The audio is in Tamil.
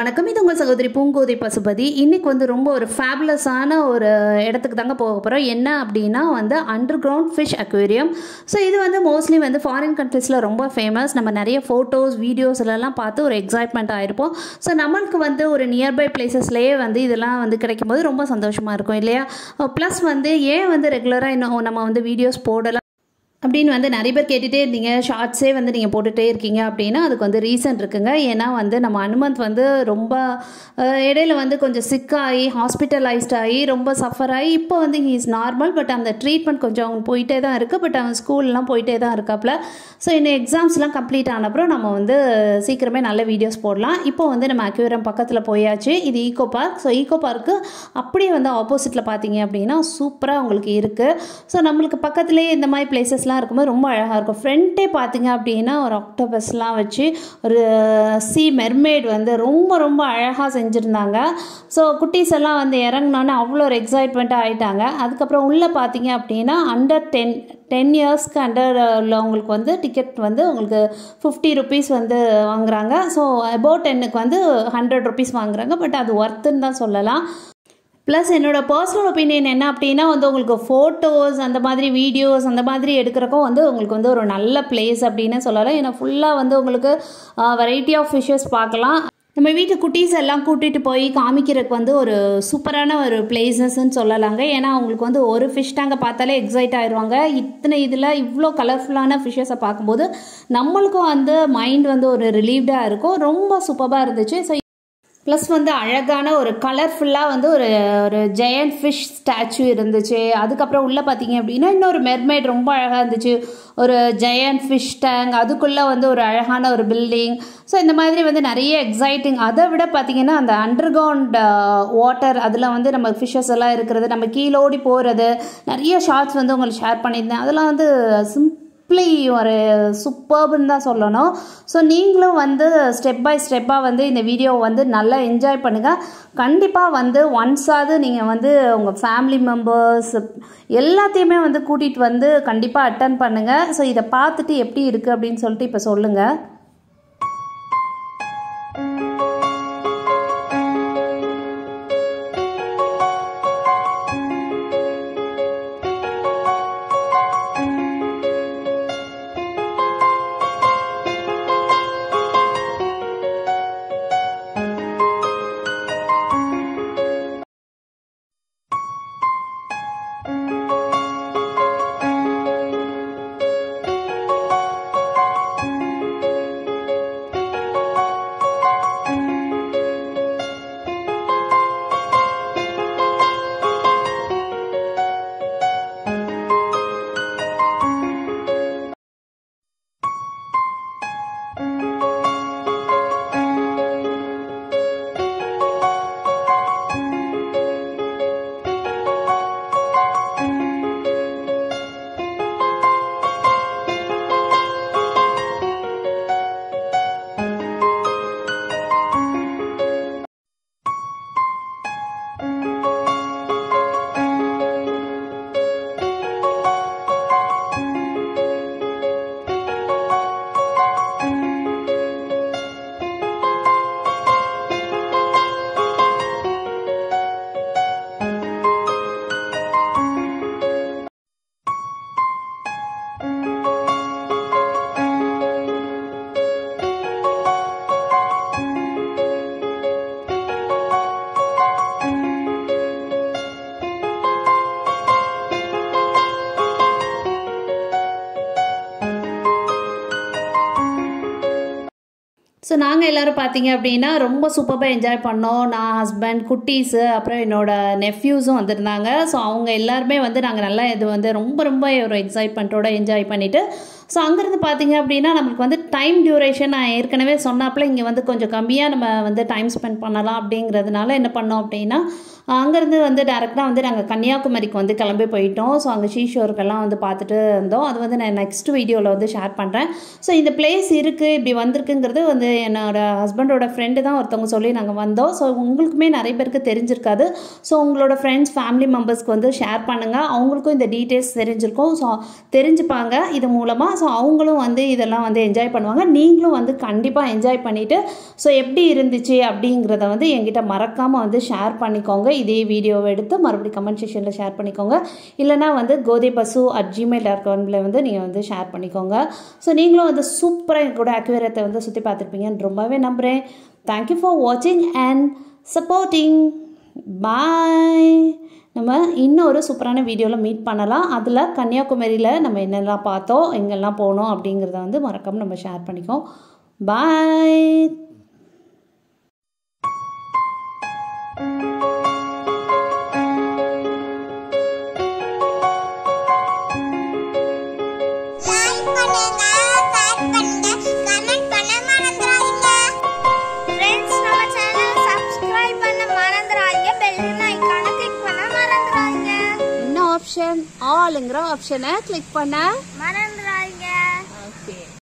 வணக்கம் இது உங்கள் சகோதரி பூங்கோதை பசுபதி இன்னைக்கு வந்து ரொம்ப ஒரு ஃபேபுலஸான ஒரு இடத்துக்கு தாங்க போக போகிறோம் என்ன அப்படின்னா வந்து underground fish aquarium so இது வந்து மோஸ்ட்லி வந்து ஃபாரின் கண்ட்ரீஸில் ரொம்ப ஃபேமஸ் நம்ம நிறைய ஃபோட்டோஸ் வீடியோஸ்லாம் பார்த்து ஒரு எக்ஸைட்மெண்ட் ஆயிருப்போம் ஸோ நம்மளுக்கு வந்து ஒரு நியர்பை பிளேசஸ்லேயே வந்து இதெல்லாம் வந்து கிடைக்கும் போது ரொம்ப சந்தோஷமாக இருக்கும் இல்லையா ப்ளஸ் வந்து ஏன் வந்து ரெகுலராக இன்னும் நம்ம வந்து வீடியோஸ் போடலாம் அப்படின்னு வந்து நிறைய பேர் கேட்டுகிட்டே இருந்தீங்க ஷார்ட்ஸே வந்து நீங்கள் போட்டுகிட்டே இருக்கீங்க அப்படின்னா அதுக்கு வந்து ரீசன் இருக்குங்க ஏன்னா வந்து நம்ம அனுமந்த் வந்து ரொம்ப அஹ், இடையில வந்து கொஞ்சம் சிக்காகி ஹாஸ்பிட்டலைஸ்ட் ஆகி ரொம்ப சஃபர் ஆகி இப்போ வந்து ஹீ இஸ் நார்மல் பட் அந்த ட்ரீட்மெண்ட் கொஞ்சம் அவங்க போயிட்டே தான் இருக்குது பட் அவன் ஸ்கூல்லாம் போயிட்டே தான் இருக்காப்புல ஸோ இன்னும் எக்ஸாம்ஸ்லாம் கம்ப்ளீட் ஆன அப்புறம் நம்ம வந்து சீக்கிரமே நல்ல வீடியோஸ் போடலாம் இப்போ வந்து நம்ம அக்யூரம் பக்கத்தில் போயாச்சு இது ஈகோ பார்க் ஸோ ஈகோ பார்க்கு அப்படியே வந்து ஆப்போசிட்டில் பார்த்தீங்க அப்படின்னா சூப்பராக உங்களுக்கு இருக்குது ஸோ நம்மளுக்கு பக்கத்துலேயே இந்த மாதிரி பிளேசஸ்லாம் இருக்கும்போது ரொம்ப அழகாக இருக்கும் ஃப்ரண்ட்டே பார்த்தீங்க அப்படின்னா ஒரு ஆக்டோபஸ்லாம் வச்சு ஒரு சி மெர்மேட் வந்து ரொம்ப ரொம்ப அழகாக செஞ்சுருந்தாங்க ஸோ குட்டீஸ் எல்லாம் வந்து இறங்கினோன்னே அவ்வளோ ஒரு எக்ஸைட்மெண்ட்டாக ஆயிட்டாங்க அதுக்கப்புறம் உள்ளே பார்த்தீங்க அப்படின்னா அண்டர் டென் டென் இயர்ஸ்க்கு அண்டர் உள்ளவங்களுக்கு வந்து டிக்கெட் வந்து உங்களுக்கு ஃபிஃப்டி ருபீஸ் வந்து வாங்குறாங்க ஸோ அபவுட் டென்னுக்கு வந்து ஹண்ட்ரட் ருபீஸ் வாங்குறாங்க பட் அது ஒர்த்துன்னு தான் சொல்லலாம் ப்ளஸ் என்னோடய பர்சனல் ஒப்பீனியன் என்ன அப்படின்னா வந்து உங்களுக்கு ஃபோட்டோஸ் அந்த மாதிரி வீடியோஸ் அந்த மாதிரி எடுக்கிறக்கும் வந்து உங்களுக்கு வந்து ஒரு நல்ல பிளேஸ் அப்படின்னு சொல்லலாம் ஏன்னா ஃபுல்லாக வந்து உங்களுக்கு வெரைட்டி ஆஃப் ஃபிஷ்ஷஸ் பார்க்கலாம் நம்ம வீட்டு குட்டீஸ் எல்லாம் கூட்டிகிட்டு போய் காமிக்கிறதுக்கு வந்து ஒரு சூப்பரான ஒரு பிளேசஸ்ன்னு சொல்லலாங்க ஏன்னா அவங்களுக்கு வந்து ஒரு ஃபிஷ் டேங்கை பார்த்தாலே எக்ஸைட் ஆயிடுவாங்க இத்தனை இதில் இவ்வளோ கலர்ஃபுல்லான ஃபிஷ்ஷஸை பார்க்கும்போது நம்மளுக்கும் வந்து மைண்ட் வந்து ஒரு ரிலீவ்டாக இருக்கும் ரொம்ப சூப்பராக இருந்துச்சு ஸோ ப்ளஸ் வந்து அழகான ஒரு கலர்ஃபுல்லாக வந்து ஒரு ஒரு ஜெயண்ட் ஃபிஷ் ஸ்டாச்சு இருந்துச்சு அதுக்கப்புறம் உள்ளே பார்த்தீங்க அப்படின்னா இன்னொரு மெர்மைட் ரொம்ப அழகாக இருந்துச்சு ஒரு ஜெயண்ட் ஃபிஷ் டேங்க் அதுக்குள்ளே வந்து ஒரு அழகான ஒரு பில்டிங் ஸோ இந்த மாதிரி வந்து நிறைய எக்ஸைட்டிங் அதை விட பார்த்தீங்கன்னா அந்த அண்டர் கிரவுண்ட் வாட்டர் அதில் வந்து நம்ம ஃபிஷ்ஷஸ் எல்லாம் இருக்கிறது நம்ம கீழோடி போகிறது நிறைய ஷார்ட்ஸ் வந்து உங்களுக்கு ஷேர் பண்ணியிருந்தேன் அதெல்லாம் வந்து சிம்பிள் சிம்பிளி ஒரு சூப்பர்புன்னு தான் சொல்லணும் ஸோ நீங்களும் வந்து ஸ்டெப் பை ஸ்டெப்பாக வந்து இந்த வீடியோவை வந்து நல்லா என்ஜாய் பண்ணுங்கள் கண்டிப்பாக வந்து ஒன்ஸாவது நீங்கள் வந்து உங்கள் ஃபேமிலி மெம்பர்ஸ் எல்லாத்தையுமே வந்து கூட்டிகிட்டு வந்து கண்டிப்பாக அட்டன் பண்ணுங்கள் ஸோ இதை பார்த்துட்டு எப்படி இருக்குது அப்படின்னு சொல்லிட்டு இப்போ சொல்லுங்கள் ஸோ நாங்கள் எல்லோரும் பார்த்தீங்க அப்படின்னா ரொம்ப சூப்பராக என்ஜாய் பண்ணோம் நான் ஹஸ்பண்ட் குட்டீஸு அப்புறம் என்னோட நெஃப்யூஸும் வந்திருந்தாங்க ஸோ அவங்க எல்லாருமே வந்து நாங்கள் நல்லா இது வந்து ரொம்ப ரொம்ப ஒரு எக்ஸைட்மெண்ட்டோட என்ஜாய் பண்ணிவிட்டு ஸோ அங்கேருந்து பார்த்தீங்க அப்படின்னா நம்மளுக்கு வந்து டைம் டியூரேஷன் நான் ஏற்கனவே சொன்னாப்புல இங்கே வந்து கொஞ்சம் கம்மியாக நம்ம வந்து டைம் ஸ்பெண்ட் பண்ணலாம் அப்படிங்கிறதுனால என்ன பண்ணோம் அப்படின்னா அங்கேருந்து வந்து டேரெக்டாக வந்து நாங்கள் கன்னியாகுமரிக்கு வந்து கிளம்பி போயிட்டோம் ஸோ அங்கே ஷீஷோருக்கெல்லாம் வந்து பார்த்துட்டு இருந்தோம் அது வந்து நான் நெக்ஸ்ட் வீடியோவில் வந்து ஷேர் பண்ணுறேன் ஸோ இந்த பிளேஸ் இருக்குது இப்படி வந்திருக்குங்கிறது வந்து என்னோட ஹஸ்பண்டோட ஃப்ரெண்டு தான் ஒருத்தவங்க சொல்லி நாங்கள் வந்தோம் ஸோ உங்களுக்குமே நிறைய பேருக்கு தெரிஞ்சிருக்காது ஸோ உங்களோட ஃப்ரெண்ட்ஸ் ஃபேமிலி மெம்பர்ஸ்க்கு வந்து ஷேர் பண்ணுங்கள் அவங்களுக்கும் இந்த டீட்டெயில்ஸ் தெரிஞ்சிருக்கும் ஸோ தெரிஞ்சுப்பாங்க இது மூலமாக ஸோ அவங்களும் வந்து இதெல்லாம் வந்து என்ஜாய் பண்ணுவாங்க நீங்களும் வந்து கண்டிப்பாக என்ஜாய் பண்ணிவிட்டு ஸோ எப்படி இருந்துச்சு அப்படிங்கிறத வந்து என்கிட்ட மறக்காமல் வந்து ஷேர் பண்ணிக்கோங்க இதே வீடியோவை எடுத்து மறுபடியும் கமெண்ட் செக்ஷனில் ஷேர் பண்ணிக்கோங்க இல்லைனா வந்து கோதை பசு அட் ஜிமெயில் டாட் காமில் வந்து நீங்கள் வந்து ஷேர் பண்ணிக்கோங்க ஸோ நீங்களும் வந்து சூப்பராக என் கூட அக்வேரியத்தை வந்து சுற்றி பார்த்துருப்பீங்கன்னு ரொம்பவே நம்புகிறேன் தேங்க்யூ ஃபார் வாட்சிங் அண்ட் சப்போர்ட்டிங் பாய் நம்ம இன்னொரு சூப்பரான வீடியோவில் மீட் பண்ணலாம் அதில் கன்னியாகுமரியில் நம்ம என்னெல்லாம் பார்த்தோம் எங்கெல்லாம் போனோம் அப்படிங்கிறத வந்து மறக்காமல் நம்ம ஷேர் பண்ணிக்கோம் பாய் லைக் பண்ணுங்க ஷேர் பண்ணுங்க கமெண்ட் பண்ண மறந்துடாதீங்க ஃப்ரெண்ட்ஸ் நம்ம சேனலை சப்ஸ்கிரைப் பண்ண மறந்துடாதீங்க பெல் ஐகானை கிளிக் பண்ண மறந்துடாதீங்க இன்னும் ஆப்ஷன் ஆளுங்கிற ஆப்ஷனை கிளிக் பண்ண மறந்துடாதீங்க